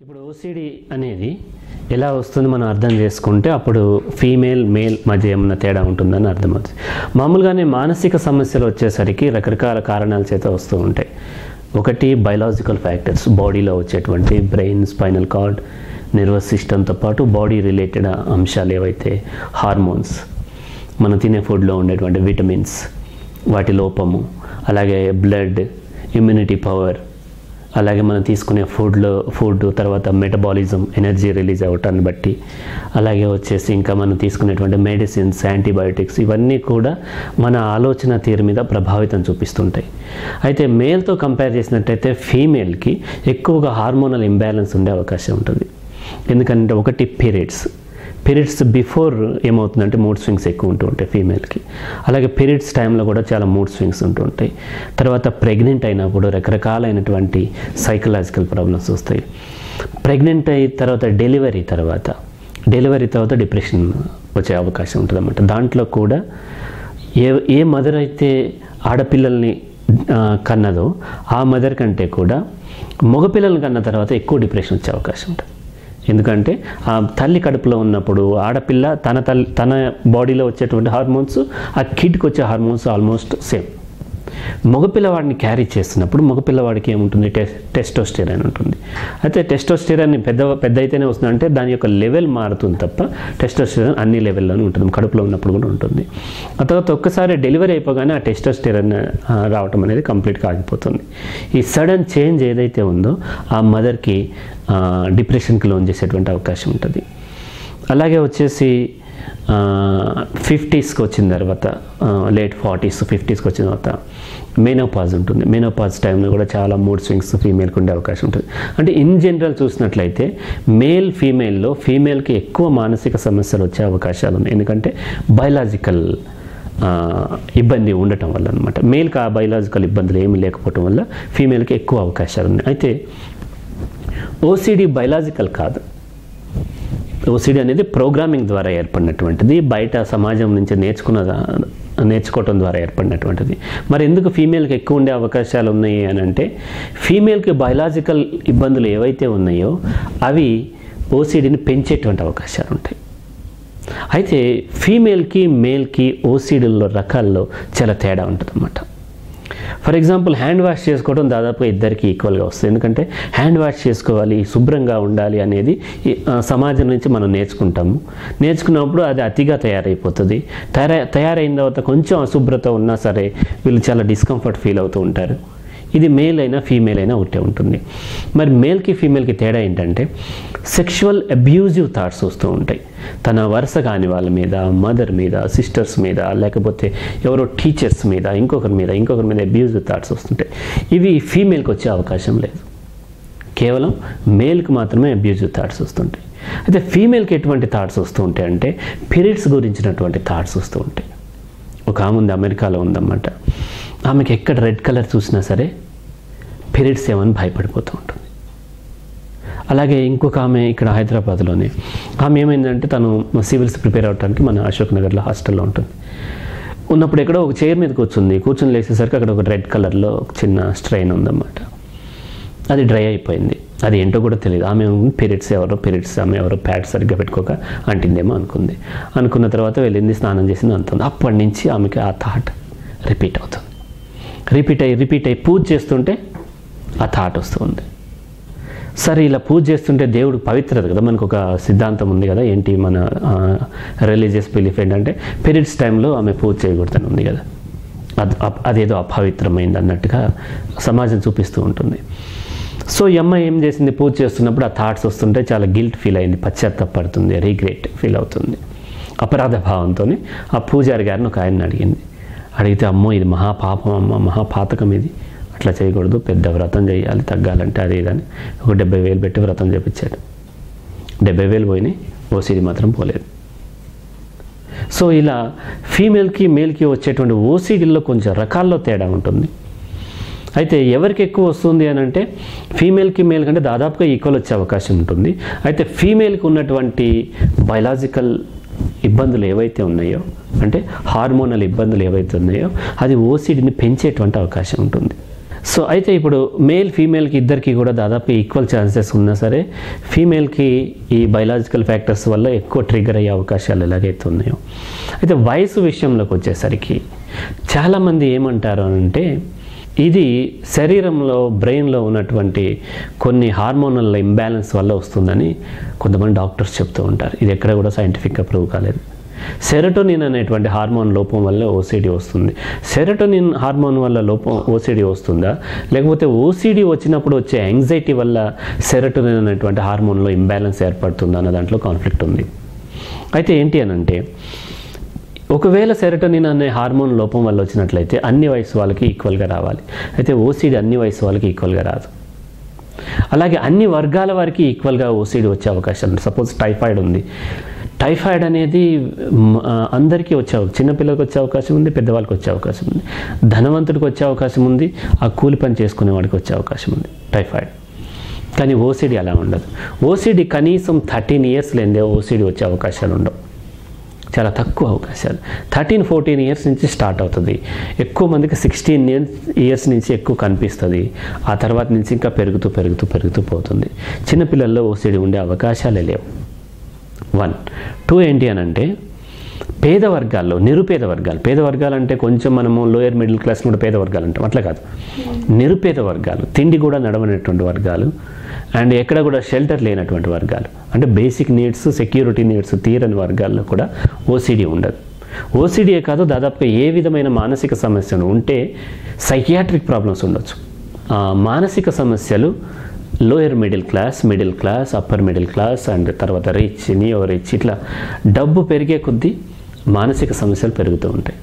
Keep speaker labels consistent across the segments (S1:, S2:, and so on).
S1: ఇప్పుడు ఓసిడి అనేది ఎలా వస్తుంది మనం అర్థం చేసుకుంటే అప్పుడు ఫీమేల్ మేల్ మధ్య ఏమన్నా తేడా ఉంటుందని అర్థమవుతుంది మామూలుగానే మానసిక సమస్యలు వచ్చేసరికి రకరకాల కారణాల చేత వస్తూ ఉంటాయి ఒకటి బయలాజికల్ ఫ్యాక్టర్స్ బాడీలో వచ్చేటువంటి బ్రెయిన్ స్పైనల్ కార్డ్ నర్వస్ సిస్టమ్తో పాటు బాడీ రిలేటెడ్ అంశాలు ఏవైతే హార్మోన్స్ మనం తినే ఫుడ్లో ఉండేటువంటి విటమిన్స్ వాటి లోపము అలాగే బ్లడ్ ఇమ్యూనిటీ పవర్ అలాగే మనం తీసుకునే ఫుడ్లో ఫుడ్ తర్వాత మెటబాలిజం ఎనర్జీ రిలీజ్ అవ్వటాన్ని బట్టి అలాగే వచ్చేసి ఇంకా మనం తీసుకునేటువంటి మెడిసిన్స్ యాంటీబయోటిక్స్ ఇవన్నీ కూడా మన ఆలోచన తీరు మీద ప్రభావితం చూపిస్తుంటాయి అయితే మేల్తో కంపేర్ చేసినట్టయితే ఫీమేల్కి ఎక్కువగా హార్మోనల్ ఇంబ్యాలెన్స్ ఉండే అవకాశం ఉంటుంది ఎందుకంటే ఒకటి పీరియడ్స్ పీరియడ్స్ బిఫోర్ ఏమవుతుందంటే మూడ్ స్వింగ్స్ ఎక్కువ ఉంటూ ఉంటాయి ఫీమేల్కి అలాగే పీరియడ్స్ టైంలో కూడా చాలా మూడ్ స్వింగ్స్ ఉంటూ ఉంటాయి తర్వాత ప్రెగ్నెంట్ అయినప్పుడు రకరకాలైనటువంటి సైకలాజికల్ ప్రాబ్లమ్స్ వస్తాయి ప్రెగ్నెంట్ అయిన తర్వాత డెలివరీ తర్వాత డెలివరీ తర్వాత డిప్రెషన్ వచ్చే అవకాశం ఉంటుంది అన్నమాట దాంట్లో కూడా ఏ ఏ మదర్ అయితే ఆడపిల్లల్ని ఆ, కన్నదో ఆ మదర్ కంటే కూడా మగపిల్లల్ని కన్న తర్వాత ఎక్కువ డిప్రెషన్ వచ్చే అవకాశం ఉంటుంది ఎందుకంటే ఆ తల్లి కడుపులో ఉన్నప్పుడు ఆడపిల్ల తన తల్లి తన బాడీలో వచ్చేటువంటి హార్మోన్స్ ఆ కిడ్కి వచ్చే హార్మోన్స్ ఆల్మోస్ట్ సేమ్ మగపిల్లవాడిని క్యారీ చేస్తున్నప్పుడు మగపిల్లవాడికి ఏముంటుంది టె టెస్టోస్టెరాన్ ఉంటుంది అయితే టెస్టోస్టెరాన్ పెద్ద పెద్ద అయితేనే వస్తుందంటే దాని యొక్క లెవెల్ మారుతుంది తప్ప టెస్టోస్టెరాన్ అన్ని లెవెల్లోనే ఉంటుంది కడుపులో ఉన్నప్పుడు కూడా ఉంటుంది ఆ తర్వాత ఒక్కసారి డెలివరీ అయిపోగానే ఆ టెస్టోస్టెరాన్ ఆ, రావటం అనేది కంప్లీట్గా ఆగిపోతుంది ఈ సడన్ చేంజ్ ఏదైతే ఉందో ఆ మదర్కి డిప్రెషన్కి లోన్ చేసేటువంటి అవకాశం ఉంటుంది అలాగే వచ్చేసి ఫిఫ్టీస్కి వచ్చిన తర్వాత లేట్ ఫార్టీస్ ఫిఫ్టీస్కి వచ్చిన తర్వాత మెనోపాజ్ ఉంటుంది మెనోపాజ్ టైంలో కూడా చాలా మూడ్ స్వింగ్స్ ఫీమేల్కి ఉండే అవకాశం ఉంటుంది అంటే ఇన్ జనరల్ చూసినట్లయితే మేల్ ఫీమేల్లో ఫీమేల్కి ఎక్కువ మానసిక సమస్యలు వచ్చే అవకాశాలు ఉన్నాయి ఎందుకంటే బయలాజికల్ ఇబ్బంది ఉండటం వల్ల అనమాట మేల్కి ఆ బయలాజికల్ ఇబ్బందులు ఏమీ లేకపోవటం వల్ల ఫీమేల్కి ఎక్కువ అవకాశాలు ఉన్నాయి అయితే ఓసిడి బయలాజికల్ కాదు ఓసిడి అనేది ప్రోగ్రామింగ్ ద్వారా ఏర్పడినటువంటిది బయట సమాజం నుంచి నేర్చుకున్న నేర్చుకోవటం ద్వారా ఏర్పడినటువంటిది మరి ఎందుకు ఫీమేల్కి ఎక్కువ ఉండే అవకాశాలు ఉన్నాయి అని అంటే ఫీమేల్కి బయలాజికల్ ఇబ్బందులు ఏవైతే ఉన్నాయో అవి ఓసిడిని పెంచేటువంటి అవకాశాలు ఉంటాయి అయితే ఫీమేల్కి మేల్కి ఓసిడీల్లో రకాల్లో చాలా తేడా ఉంటుంది ఫర్ ఎగ్జాంపుల్ హ్యాండ్ వాష్ చేసుకోవడం దాదాపుగా ఇద్దరికి ఈక్వల్గా వస్తుంది ఎందుకంటే హ్యాండ్ వాష్ చేసుకోవాలి శుభ్రంగా ఉండాలి అనేది ఈ, ఆ, సమాజం నుంచి మనం నేర్చుకుంటాము నేర్చుకున్నప్పుడు అది అతిగా తయారైపోతుంది తయారై తయారైన తర్వాత కొంచెం అశుభ్రత ఉన్నా సరే వీళ్ళు చాలా డిస్కంఫర్ట్ ఫీల్ అవుతూ ఉంటారు ఇది మేల్ అయినా ఫీమేల్ అయినా ఒకటే ఉంటుంది మరి మేల్కి ఫీమేల్కి తేడా ఏంటంటే సెక్షువల్ అబ్యూజివ్ థాట్స్ వస్తూ ఉంటాయి తన వరుస కాని వాళ్ళ మీద మదర్ మీద సిస్టర్స్ మీద లేకపోతే ఎవరో టీచర్స్ మీద ఇంకొకరి మీద ఇంకొకరి మీద అబ్యూజివ్ థాట్స్ వస్తుంటాయి ఇవి ఫీమేల్కి వచ్చే అవకాశం లేదు కేవలం మేల్కి మాత్రమే అబ్యూజివ్ థాట్స్ వస్తుంటాయి అయితే ఫీమేల్కి ఎటువంటి థాట్స్ వస్తూ ఉంటాయి అంటే పీరియడ్స్ గురించినటువంటి థాట్స్ వస్తూ ఉంటాయి ఒక ఆమె ఉంది అమెరికాలో ఉందన్నమాట ఆమెకి ఎక్కడ రెడ్ కలర్ చూసినా సరే పీరియడ్స్ ఏమని భయపడిపోతూ ఉంటుంది అలాగే ఇంకొక ఆమె ఇక్కడ హైదరాబాద్లోనే ఆమె ఏమైందంటే తను సివిల్స్ ప్రిపేర్ అవడానికి మన అశోక్ నగర్లో హాస్టల్లో ఉంటుంది ఉన్నప్పుడు ఎక్కడో ఒక చైర్ మీద కూర్చుంది కూర్చొని లేచేసరికి అక్కడ ఒక రెడ్ కలర్లో ఒక చిన్న స్ట్రెయిన్ ఉందన్నమాట అది డ్రై అయిపోయింది అది ఏంటో కూడా తెలియదు ఆమె పీరియడ్స్ ఎవరో పీరియడ్స్ ఆమె ఎవరో ప్యాడ్ సరిగ్గా పెట్టుకోక అంటిందేమో అనుకుంది అనుకున్న తర్వాత వెళ్ళింది స్నానం చేసింది అంటుంది అప్పటి నుంచి ఆమెకి ఆ థాట్ రిపీట్ అవుతుంది రిపీట్ అయ్యి రిపీట్ అయ్యి పూజ చేస్తుంటే ఆ థాట్ వస్తుంది సరే ఇలా పూజ చేస్తుంటే దేవుడు పవిత్రత కదా మనకు ఒక సిద్ధాంతం ఉంది కదా ఏంటి మన రిలీజియస్ బిలీఫ్ ఏంటంటే పీరియడ్స్ టైంలో ఆమె పూజ చేయకూడదని ఉంది కదా అది అప్- అదేదో అపవిత్రమైంది అన్నట్టుగా సమాజం చూపిస్తూ ఉంటుంది సో ఈ అమ్మాయి ఏం చేసింది పూజ చేస్తున్నప్పుడు ఆ థాట్స్ వస్తుంటే చాలా గిల్ట్ ఫీల్ అయింది పశ్చాత్తాపడుతుంది రిగ్రెట్ ఫీల్ అవుతుంది అపరాధ భావంతో ఆ పూజారి గారిని ఒక ఆయన అడిగింది అడిగితే అమ్మో ఇది మహాపాపం అమ్మ మహాపాతకం ఇది అట్లా చేయకూడదు పెద్ద వ్రతం చేయాలి తగ్గాలంటే అది ఇదని ఒక డెబ్బై వేలు పెట్టి వ్రతం చేపించాడు డెబ్బై వేలు పోయినాయి ఓసిడి మాత్రం పోలేదు సో ఇలా ఫీమేల్కి మేల్కి వచ్చేటువంటి ఓసిడీల్లో కొంచెం రకాల్లో తేడా ఉంటుంది అయితే ఎవరికి ఎక్కువ వస్తుంది అని అంటే ఫీమేల్కి మేల్ కంటే దాదాపుగా ఈక్వల్ వచ్చే అవకాశం ఉంటుంది అయితే ఫీమేల్కి ఉన్నటువంటి బయలాజికల్ ఇబ్బందులు ఏవైతే ఉన్నాయో అంటే హార్మోనల్ ఇబ్బందులు ఏవైతే ఉన్నాయో అది ఓసిడిని పెంచేటువంటి అవకాశం ఉంటుంది సో అయితే ఇప్పుడు మేల్ ఫీమేల్కి ఇద్దరికి కూడా దాదాపు ఈక్వల్ ఛాన్సెస్ ఉన్నా సరే ఫీమేల్కి ఈ బయలాజికల్ ఫ్యాక్టర్స్ వల్ల ఎక్కువ ట్రిగర్ అయ్యే అవకాశాలు ఎలాగైతే ఉన్నాయో అయితే వయసు విషయంలోకి వచ్చేసరికి చాలామంది ఏమంటారు అని అంటే ఇది శరీరంలో బ్రెయిన్లో ఉన్నటువంటి కొన్ని హార్మోనల్ ఇంబ్యాలెన్స్ వల్ల వస్తుందని కొంతమంది డాక్టర్స్ చెప్తూ ఉంటారు ఇది ఎక్కడ కూడా సైంటిఫిక్గా ప్రూవ్ కాలేదు సెరటోనిన్ అనేటువంటి హార్మోన్ లోపం వల్ల ఓసిడి వస్తుంది సెరటోనిన్ హార్మోన్ వల్ల లోపం ఓసిడి వస్తుందా లేకపోతే ఓసిడి వచ్చినప్పుడు వచ్చే యాంగ్జైటీ వల్ల సెరటోనిన్ అనేటువంటి హార్మోన్లో ఇంబ్యాలెన్స్ ఏర్పడుతుందా అన్న దాంట్లో కాన్ఫ్లిక్ట్ ఉంది అయితే ఏంటి అని అంటే ఒకవేళ సెరటోనిన్ అనే హార్మోన్ లోపం వల్ల వచ్చినట్లయితే అన్ని వయసు వాళ్ళకి ఈక్వల్గా రావాలి అయితే ఓసిడి అన్ని వయసు వాళ్ళకి ఈక్వల్గా రాదు అలాగే అన్ని వర్గాల వారికి ఈక్వల్గా ఓసిడి వచ్చే అవకాశం ఉంది సపోజ్ టైఫాయిడ్ ఉంది టైఫాయిడ్ అనేది మ్, ఆ, అందరికీ వచ్చే అవ- చిన్నపిల్లలకు వచ్చే అవకాశం ఉంది పెద్దవాళ్ళకి వచ్చే అవకాశం ఉంది ధనవంతుడికి వచ్చే అవకాశం ఉంది ఆ కూలి పని చేసుకునే వాడికి వచ్చే అవకాశం ఉంది టైఫాయిడ్ కానీ ఓసిడి అలా ఉండదు ఓసిడి కనీసం థర్టీన్ ఇయర్స్ లేదే ఓసిడి వచ్చే అవకాశాలు ఉండవు చాలా తక్కువ అవకాశాలు థర్టీన్ ఫోర్టీన్ ఇయర్స్ నుంచి స్టార్ట్ అవుతుంది ఎక్కువ మందికి సిక్స్టీన్ ఇయర్స్ ఇయర్స్ నుంచి ఎక్కువ కనిపిస్తుంది ఆ తర్వాత నుంచి ఇంకా పెరుగుతూ పెరుగుతూ పెరుగుతూ పోతుంది చిన్నపిల్లల్లో ఓసిడి ఉండే అవకాశాలే లేవు వన్ టూ ఏంటి అని అంటే పేద వర్గాల్లో నిరుపేద వర్గాలు పేద వర్గాలు అంటే కొంచెం మనము లోయర్ మిడిల్ క్లాస్ కూడా పేద వర్గాలు అంటాం అట్లా కాదు నిరుపేద వర్గాలు తిండి కూడా నడవనటువంటి వర్గాలు అండ్ ఎక్కడ కూడా షెల్టర్ లేనటువంటి వర్గాలు అంటే బేసిక్ నీడ్స్ సెక్యూరిటీ నీడ్స్ తీరని వర్గాల్లో కూడా ఓసిడి ఉండదు ఓసిడియే కాదు దాదాపుగా ఏ విధమైన మానసిక సమస్యను ఉంటే సైకియాట్రిక్ ప్రాబ్లమ్స్ ఉండొచ్చు ఆ మానసిక సమస్యలు lower middle class middle class upper middle class and తర్వాత రిచ్ నియో రిచ్ ఇట్లా డబ్బు పెరిగే కొద్దీ మానసిక సమస్యలు పెరుగుతూ ఉంటాయి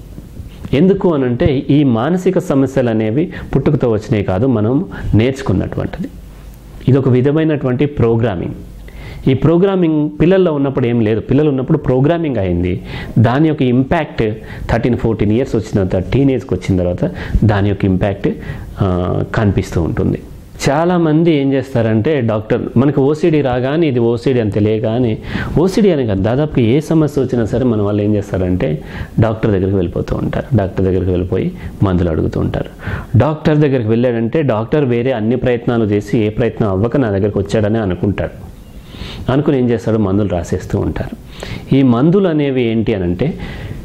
S1: ఎందుకు అనంటే ఈ మానసిక సమస్యలు అనేవి పుట్టుకతో వచ్చినాయి కాదు మనం నేర్చుకున్నటువంటిది ఇది ఒక విధమైనటువంటి ప్రోగ్రామింగ్ ఈ ప్రోగ్రామింగ్ పిల్లల్లో ఉన్నప్పుడు ఏం లేదు పిల్లలు ఉన్నప్పుడు ప్రోగ్రామింగ్ అయింది దాని యొక్క ఇంపాక్ట్ థర్టీన్ ఫోర్టీన్ ఇయర్స్ వచ్చిన తర్వాత టీనేజ్కి వచ్చిన తర్వాత దాని యొక్క ఇంపాక్ట్ ఆ, కనిపిస్తూ ఉంటుంది చాలామంది ఏం చేస్తారంటే డాక్టర్ మనకు ఓసిడి రాగానే ఇది ఓసిడి అని తెలియగానే ఓసిడి అని కాదు దాదాపు ఏ సమస్య వచ్చినా సరే మన వాళ్ళు ఏం చేస్తారంటే డాక్టర్ దగ్గరికి వెళ్ళిపోతూ ఉంటారు డాక్టర్ దగ్గరికి వెళ్ళిపోయి మందులు అడుగుతూ ఉంటారు డాక్టర్ దగ్గరికి వెళ్ళాడంటే డాక్టర్ వేరే అన్ని ప్రయత్నాలు చేసి ఏ ప్రయత్నం అవ్వక నా దగ్గరికి వచ్చాడని అనుకుంటాడు అనుకుని ఏం చేస్తాడు మందులు రాసేస్తూ ఉంటారు ఈ మందులు అనేవి ఏంటి అని అంటే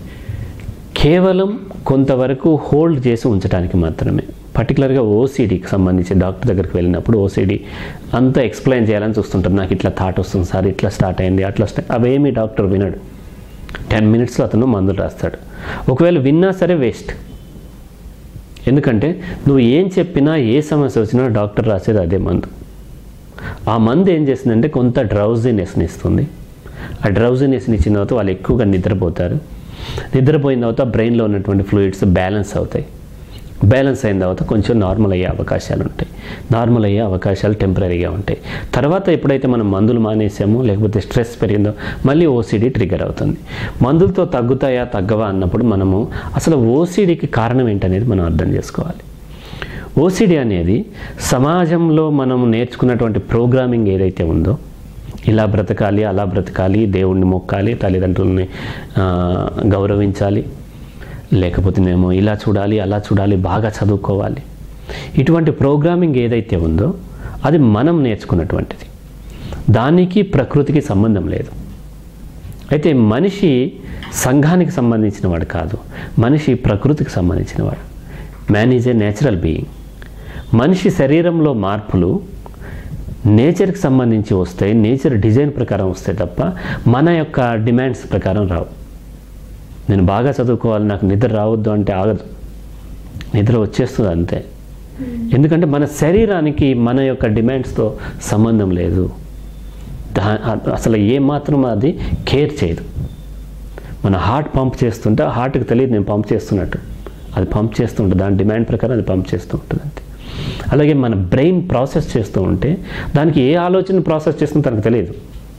S1: కేవలం కొంతవరకు హోల్డ్ చేసి ఉంచడానికి మాత్రమే పర్టికులర్గా ఓసీడీకి సంబంధించి డాక్టర్ దగ్గరికి వెళ్ళినప్పుడు ఓసీడీ అంతా ఎక్స్ప్లెయిన్ చేయాలని చూస్తుంటారు నాకు ఇట్లా థాట్ వస్తుంది సార్ ఇట్లా స్టార్ట్ అయింది అట్లా స్టార్ట్ అవేమీ డాక్టర్ వినడు టెన్ మినిట్స్లో అతను మందులు రాస్తాడు ఒకవేళ విన్నా సరే వేస్ట్ ఎందుకంటే నువ్వు ఏం చెప్పినా ఏ సమస్య వచ్చినా డాక్టర్ రాసేది అదే మందు ఆ మందు ఏం చేస్తుందంటే కొంత డ్రౌజినెస్ని ఇస్తుంది ఆ డ్రౌజినెస్ని ఇచ్చిన తర్వాత వాళ్ళు ఎక్కువగా నిద్రపోతారు నిద్రపోయిన తర్వాత బ్రెయిన్లో ఉన్నటువంటి ఫ్లూయిడ్స్ బ్యాలెన్స్ అవుతాయి బ్యాలెన్స్ అయిన తర్వాత కొంచెం నార్మల్ అయ్యే అవకాశాలు ఉంటాయి నార్మల్ అయ్యే అవకాశాలు టెంపరీగా ఉంటాయి తర్వాత ఎప్పుడైతే మనం మందులు మానేసామో లేకపోతే స్ట్రెస్ పెరిగిందో మళ్ళీ ఓసిడి ట్రిగర్ అవుతుంది మందులతో తగ్గుతాయా తగ్గవా అన్నప్పుడు మనము అసలు ఓసిడికి కారణం ఏంటనేది మనం అర్థం చేసుకోవాలి ఓసిడి అనేది సమాజంలో మనం నేర్చుకున్నటువంటి ప్రోగ్రామింగ్ ఏదైతే ఉందో ఇలా బ్రతకాలి అలా బ్రతకాలి దేవుణ్ణి మొక్కాలి తల్లిదండ్రులని ఆ, గౌరవించాలి లేకపోతే మేము ఇలా చూడాలి అలా చూడాలి బాగా చదువుకోవాలి ఇటువంటి ప్రోగ్రామింగ్ ఏదైతే ఉందో అది మనం నేర్చుకున్నటువంటిది దానికి ప్రకృతికి సంబంధం లేదు అయితే మనిషి సంఘానికి సంబంధించిన వాడు కాదు మనిషి ప్రకృతికి సంబంధించిన వాడు man is a natural being మనిషి శరీరంలో మార్పులు నేచర్కి సంబంధించి వస్తాయి నేచర్ డిజైన్ ప్రకారం వస్తాయి తప్ప మన యొక్క డిమాండ్స్ ప్రకారం రావు నేను బాగా చదువుకోవాలి నాకు నిద్ర రావద్దు అంటే ఆగదు నిద్ర వచ్చేస్తుంది అంతే ఎందుకంటే మన శరీరానికి మన యొక్క డిమాండ్స్తో సంబంధం లేదు దా అసలు ఏమాత్రం అది కేర్ చేయదు మన హార్ట్ పంప్ చేస్తుంటే ఆ హార్ట్కి తెలియదు నేను పంప్ చేస్తున్నట్టు అది పంప్ చేస్తూ ఉంటుంది దాని డిమాండ్ ప్రకారం అది పంప్ చేస్తూ ఉంటుంది అంతే అలాగే మన బ్రెయిన్ ప్రాసెస్ చేస్తూ ఉంటే దానికి ఏ ఆలోచన ప్రాసెస్ చేస్తుందో తనకు తెలియదు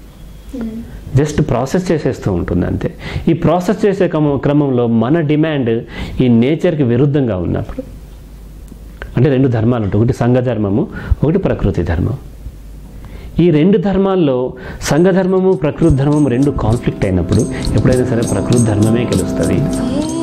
S1: జస్ట్ ప్రాసెస్ చేసేస్తూ ఉంటుంది అంతే ఈ ప్రాసెస్ చేసే క్రమ- క్రమంలో మన డిమాండ్ ఈ నేచర్కి విరుద్ధంగా ఉన్నప్పుడు అంటే రెండు ధర్మాలు ఉంటాయి ఒకటి సంఘ ధర్మము ఒకటి ప్రకృతి ధర్మం ఈ రెండు ధర్మాల్లో సంఘ ధర్మము ప్రకృతి ధర్మము రెండు కాన్ఫ్లిక్ట్ అయినప్పుడు ఎప్పుడైనా సరే ప్రకృతి ధర్మమే గెలుస్తుంది